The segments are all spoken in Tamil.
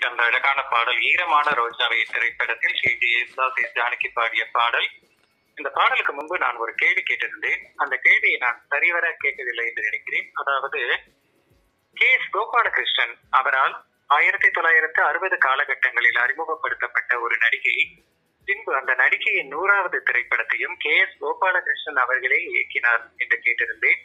கேட்ட அந்த அழகான பாடல் ஈரமான ரோஜாவை திரைப்படத்தில் ஸ்ரீ ஜி யேசுதாஸ் எஸ் ஜானகி பாடிய பாடல் இந்த பாடலுக்கு முன்பு நான் ஒரு கேள்வி கேட்டிருந்தேன் அந்த கேள்வியை நான் சரிவர கேட்கவில்லை என்று நினைக்கிறேன் அதாவது கே எஸ் கோபாலகிருஷ்ணன் அவரால் ஆயிரத்தி தொள்ளாயிரத்து அறுபது காலகட்டங்களில் அறிமுகப்படுத்தப்பட்ட ஒரு நடிகை பின்பு அந்த நடிகையின் நூறாவது திரைப்படத்தையும் கே எஸ் கோபாலகிருஷ்ணன் அவர்களே இயக்கினார் என்று கேட்டிருந்தேன்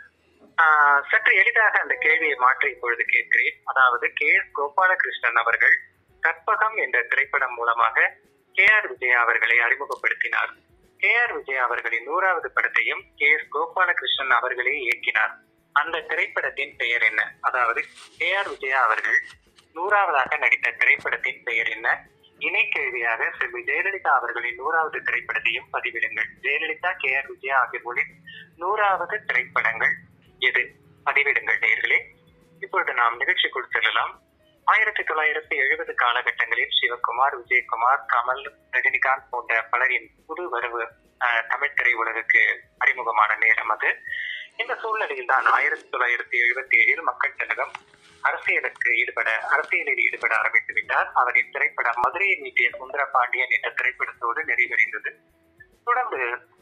ஆஹ் சற்று எளிதாக அந்த கேள்வியை மாற்றி இப்பொழுது கேட்கிறேன் அதாவது கே எஸ் கோபாலகிருஷ்ணன் அவர்கள் கற்பகம் என்ற திரைப்படம் மூலமாக கே ஆர் விஜயா அவர்களை அறிமுகப்படுத்தினார் கே ஆர் விஜயா அவர்களின் நூறாவது படத்தையும் கே எஸ் கோபாலகிருஷ்ணன் அவர்களே இயக்கினார் அந்த திரைப்படத்தின் பெயர் என்ன அதாவது கே ஆர் விஜயா அவர்கள் நூறாவதாக நடித்த திரைப்படத்தின் பெயர் என்ன இணைக்கேள்வியாக செல்வி ஜெயலலிதா அவர்களின் நூறாவது திரைப்படத்தையும் பதிவிடுங்கள் ஜெயலலிதா கே ஆர் விஜயா ஆகியோரின் நூறாவது திரைப்படங்கள் எது பதிவிடுங்கள் நேர்களே இப்பொழுது நாம் நிகழ்ச்சிக்குள் செல்லலாம் ஆயிரத்தி தொள்ளாயிரத்தி எழுபது காலகட்டங்களில் சிவகுமார் விஜயகுமார் கமல் ரஜினிகாந்த் போன்ற பலரின் புது வரவு அஹ், தமிழ் திரையுலகுக்கு அறிமுகமான நேரம் அது இந்த சூழ்நிலையில் தான் ஆயிரத்தி தொள்ளாயிரத்தி எழுபத்தி ஏழில் மக்கள் திலகம் அரசியலுக்கு ஈடுபட அரசியலில் ஈடுபட ஆரம்பித்து விட்டார் அவரின் திரைப்படம் மதுரையை மீட்டிய சுந்தர பாண்டியன் என்ற திரைப்படத்தோடு நிறைவடைந்தது தொடர்ந்து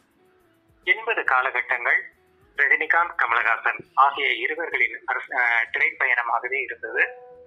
எண்பது காலகட்டங்கள் ரஜினிகாந்த் கமலஹாசன் ஆகிய இருவர்களின் அரச- அஹ், திரைப்பயணமாகவே இருந்தது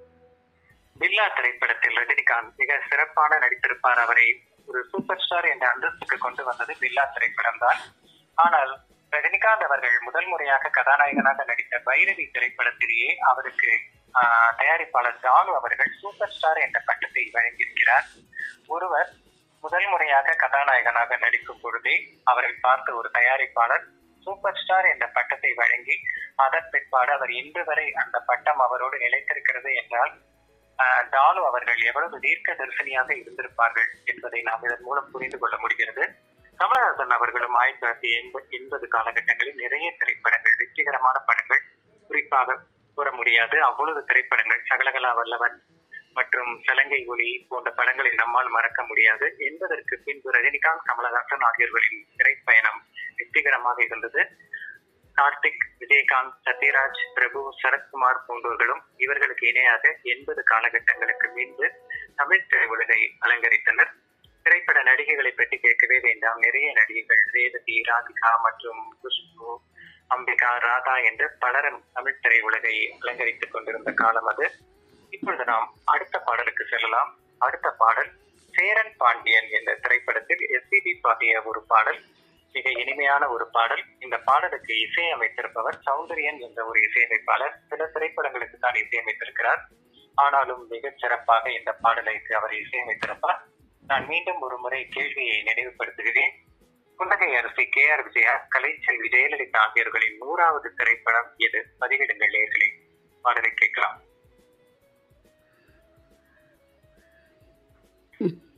பில்லா திரைப்படத்தில் ரஜினிகாந்த் மிக சிறப்பான நடித்திருப்பார் அவரை ஒரு சூப்பர் ஸ்டார் என்ற அந்தஸ்துக்கு கொண்டு வந்தது பில்லா திரைப்படம் தான் ஆனால் ரஜினிகாந்த் அவர்கள் முதல் முறையாக கதாநாயகனாக நடித்த பைரவி திரைப்படத்திலேயே அவருக்கு ஆஹ், தயாரிப்பாளர் ஜானு அவர்கள் சூப்பர் ஸ்டார் என்ற பட்டத்தை வழங்கியிருக்கிறார் ஒருவர் முதல் முறையாக கதாநாயகனாக நடிக்கும் பொழுதே அவரை பார்த்த ஒரு தயாரிப்பாளர் சூப்பர் ஸ்டார் என்ற பட்டத்தை வழங்கி அதன் பிற்பாடு அவர் இன்று வரை அந்த பட்டம் அவரோடு நிலைத்திருக்கிறது என்றால் ஆஹ், தானு அவர்கள் எவ்வளவு தீர்க்க தரிசனியாக இருந்திருப்பார்கள் என்பதை நாம் இதன் மூலம் புரிந்து கொள்ள முடிகிறது கமலஹாசன் அவர்களும் ஆயிரத்தி தொள்ளாயிரத்தி எண்பது எண்பது காலகட்டங்களில் நிறைய திரைப்படங்கள் வெற்றிகரமான படங்கள் குறிப்பாக கூற முடியாது அவ்வளவு திரைப்படங்கள் சகலகலா வல்லவன் மற்றும் சலங்கை ஒளி போன்ற படங்களை நம்மால் மறக்க முடியாது என்பதற்கு பின்பு ரஜினிகாந்த் கமலஹாசன் ஆகியோர்களின் திரைப்பயணம் வெற்றிகரமாக இருந்தது கார்த்திக் விஜயகாந்த் சத்யராஜ் பிரபு சரத்குமார் போன்றவர்களும் இவர்களுக்கு இணையாக எண்பது காலகட்டங்களுக்கு முன்பு தமிழ் திரையுலகை அலங்கரித்தனர் திரைப்பட நடிகைகளை பற்றி கேட்கவே வேண்டாம் நிறைய நடிகைகள் ரேவதி ராதிகா மற்றும் குஷ்பு அம்பிகா ராதா என்று பலரும் தமிழ் திரையுலகை அலங்கரித்துக் கொண்டிருந்த காலம் அது இப்பொழுது நாம் அடுத்த பாடலுக்கு செல்லலாம் அடுத்த பாடல் சேரன் பாண்டியன் என்ற திரைப்படத்தில் எஸ்பிபி பாடிய ஒரு பாடல் மிக இனிமையான ஒரு பாடல் இந்த பாடலுக்கு இசையமைத்திருப்பவர் சௌந்தரியன் என்ற ஒரு இசையமைப்பாளர் சில திரைப்படங்களுக்கு தான் இசையமைத்திருக்கிறார் ஆனாலும் மிகச் சிறப்பாக இந்த பாடலுக்கு அவர் இசையமைத்திருப்பார் நான் மீண்டும் ஒரு முறை கேள்வியை நினைவுபடுத்துகிறேன் குந்தகை அரசி கே ஆர் விஜயா கலைச்செல்வி ஜெயலலிதா ஆகியோர்களின் நூறாவது திரைப்படம் எது பதிவிடுங்கள் நேர்களே பாடலை கேட்கலாம்